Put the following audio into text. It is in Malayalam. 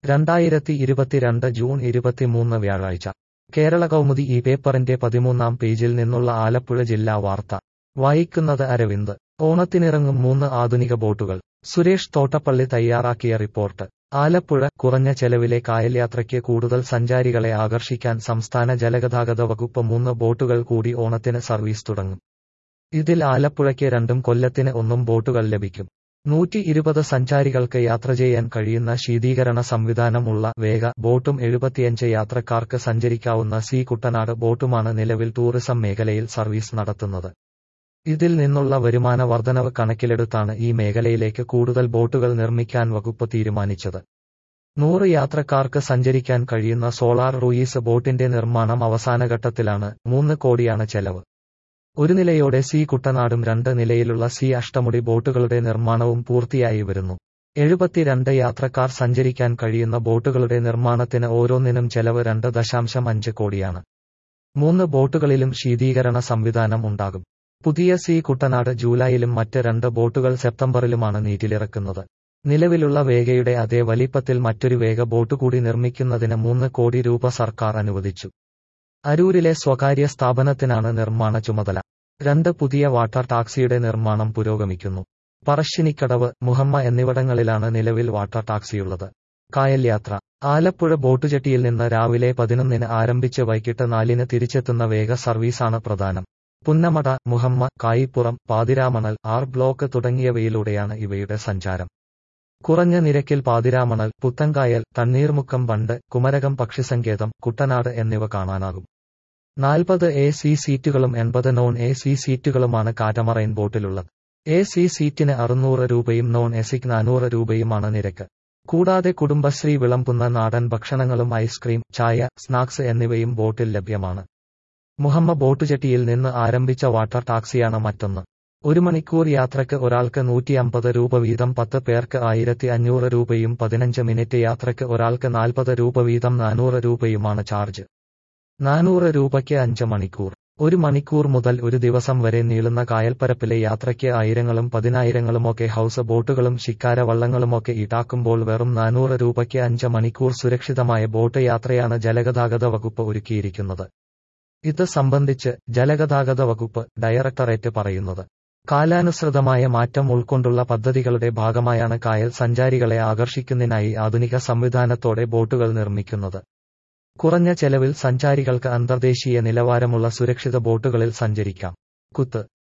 രണ്ടായിരത്തി ഇരുപത്തിരണ്ട് ജൂൺ ഇരുപത്തിമൂന്ന് വ്യാഴാഴ്ച കേരള കൗമുദി ഈ പേപ്പറിന്റെ പതിമൂന്നാം പേജിൽ നിന്നുള്ള ആലപ്പുഴ ജില്ലാ വാർത്ത വായിക്കുന്നത് അരവിന്ദ് ഓണത്തിനിറങ്ങും മൂന്ന് ആധുനിക ബോട്ടുകൾ സുരേഷ് തോട്ടപ്പള്ളി തയ്യാറാക്കിയ റിപ്പോർട്ട് ആലപ്പുഴ കുറഞ്ഞ ചെലവിലെ കായൽ യാത്രയ്ക്ക് കൂടുതൽ സഞ്ചാരികളെ ആകർഷിക്കാൻ സംസ്ഥാന ജലഗതാഗത വകുപ്പ് മൂന്ന് ബോട്ടുകൾ കൂടി ഓണത്തിന് സർവീസ് തുടങ്ങും ഇതിൽ ആലപ്പുഴയ്ക്ക് രണ്ടും കൊല്ലത്തിന് ഒന്നും ബോട്ടുകൾ ലഭിക്കും നൂറ്റി ഇരുപത് സഞ്ചാരികൾക്ക് യാത്ര ചെയ്യാൻ കഴിയുന്ന ശീതീകരണ സംവിധാനമുള്ള വേഗ ബോട്ടും എഴുപത്തിയഞ്ച് യാത്രക്കാർക്ക് സഞ്ചരിക്കാവുന്ന സി കുട്ടനാട് ബോട്ടുമാണ് നിലവിൽ ടൂറിസം മേഖലയിൽ സർവീസ് നടത്തുന്നത് ഇതിൽ നിന്നുള്ള വരുമാന വർധനവ് കണക്കിലെടുത്താണ് ഈ മേഖലയിലേക്ക് കൂടുതൽ ബോട്ടുകൾ നിർമ്മിക്കാൻ വകുപ്പ് തീരുമാനിച്ചത് നൂറ് യാത്രക്കാർക്ക് സഞ്ചരിക്കാൻ കഴിയുന്ന സോളാർ റൂയിസ് ബോട്ടിന്റെ നിർമ്മാണം അവസാനഘട്ടത്തിലാണ് മൂന്ന് കോടിയാണ് ചെലവ് ഒരു നിലയോടെ സി കുട്ടനാടും രണ്ട് നിലയിലുള്ള സി അഷ്ടമുടി ബോട്ടുകളുടെ നിർമ്മാണവും പൂർത്തിയായി വരുന്നു എഴുപത്തിരണ്ട് യാത്രക്കാർ സഞ്ചരിക്കാൻ കഴിയുന്ന ബോട്ടുകളുടെ നിർമ്മാണത്തിന് ഓരോന്നിനും ചെലവ് രണ്ട് ദശാംശം അഞ്ച് കോടിയാണ് മൂന്ന് ബോട്ടുകളിലും ശീതീകരണ സംവിധാനം ഉണ്ടാകും പുതിയ സി കുട്ടനാട് ജൂലൈയിലും മറ്റ് രണ്ട് ബോട്ടുകൾ സെപ്റ്റംബറിലുമാണ് നീറ്റിലിറക്കുന്നത് നിലവിലുള്ള വേഗയുടെ അതേ വലിപ്പത്തിൽ മറ്റൊരു വേഗ ബോട്ട് കൂടി നിർമ്മിക്കുന്നതിന് മൂന്ന് കോടി രൂപ സർക്കാർ അനുവദിച്ചു അരൂരിലെ സ്വകാര്യ സ്ഥാപനത്തിനാണ് നിർമ്മാണ ചുമതല രണ്ട് പുതിയ വാട്ടർ ടാക്സിയുടെ നിർമ്മാണം പുരോഗമിക്കുന്നു പറശ്ശിനിക്കടവ് മുഹമ്മ എന്നിവിടങ്ങളിലാണ് നിലവിൽ വാട്ടർ ടാക്സിയുള്ളത് കായൽ യാത്ര ആലപ്പുഴ ബോട്ടുചെട്ടിയിൽ നിന്ന് രാവിലെ പതിനൊന്നിന് ആരംഭിച്ച് വൈകിട്ട് നാലിന് തിരിച്ചെത്തുന്ന വേഗ സർവീസാണ് പ്രധാനം പുന്നമട മുഹമ്മ കായിപ്പുറം പാതിരാമണൽ ആർ ബ്ലോക്ക് തുടങ്ങിയവയിലൂടെയാണ് ഇവയുടെ സഞ്ചാരം കുറഞ്ഞ നിരക്കിൽ പാതിരാമണൽ പുത്തങ്കായൽ തണ്ണീർമുക്കം ബണ്ട് കുമരകം പക്ഷിസങ്കേതം കുട്ടനാട് എന്നിവ കാണാനാകും നാൽപ്പത് എ സി സീറ്റുകളും എൺപത് നോൺ എ സി സീറ്റുകളുമാണ് കാറ്റമറൈൻ ബോട്ടിലുള്ളത് എ സി സീറ്റിന് അറുന്നൂറ് രൂപയും നോൺ എസിക്ക് നാനൂറ് രൂപയുമാണ് നിരക്ക് കൂടാതെ കുടുംബശ്രീ വിളമ്പുന്ന നാടൻ ഭക്ഷണങ്ങളും ഐസ്ക്രീം ചായ സ്നാക്സ് എന്നിവയും ബോട്ടിൽ ലഭ്യമാണ് മുഹമ്മ ബോട്ടുചെട്ടിയിൽ നിന്ന് ആരംഭിച്ച വാട്ടർ ടാക്സിയാണ് മറ്റൊന്ന് ഒരു മണിക്കൂർ യാത്രയ്ക്ക് ഒരാൾക്ക് നൂറ്റി അമ്പത് രൂപ വീതം പത്ത് പേർക്ക് ആയിരത്തി അഞ്ഞൂറ് രൂപയും പതിനഞ്ച് മിനിറ്റ് യാത്രയ്ക്ക് ഒരാൾക്ക് നാൽപ്പത് രൂപ വീതം നാനൂറ് രൂപയുമാണ് ചാർജ് നാനൂറ് രൂപയ്ക്ക് അഞ്ച് മണിക്കൂർ ഒരു മണിക്കൂർ മുതൽ ഒരു ദിവസം വരെ നീളുന്ന കായൽപ്പരപ്പിലെ യാത്രയ്ക്ക് ആയിരങ്ങളും പതിനായിരങ്ങളുമൊക്കെ ഹൗസ് ബോട്ടുകളും ശിക്കാര വള്ളങ്ങളുമൊക്കെ ഈടാക്കുമ്പോൾ വെറും നാനൂറ് രൂപയ്ക്ക് അഞ്ച് മണിക്കൂർ സുരക്ഷിതമായ ബോട്ട് യാത്രയാണ് ജലഗതാഗത വകുപ്പ് ഒരുക്കിയിരിക്കുന്നത് ഇത് സംബന്ധിച്ച് ജലഗതാഗത വകുപ്പ് ഡയറക്ടറേറ്റ് പറയുന്നത് കാലാനുസൃതമായ മാറ്റം ഉൾക്കൊണ്ടുള്ള പദ്ധതികളുടെ ഭാഗമായാണ് കായൽ സഞ്ചാരികളെ ആകർഷിക്കുന്നതിനായി ആധുനിക സംവിധാനത്തോടെ ബോട്ടുകൾ നിർമ്മിക്കുന്നത് കുറഞ്ഞ ചെലവിൽ സഞ്ചാരികൾക്ക് അന്തർദേശീയ നിലവാരമുള്ള സുരക്ഷിത ബോട്ടുകളിൽ സഞ്ചരിക്കാം കുത്ത്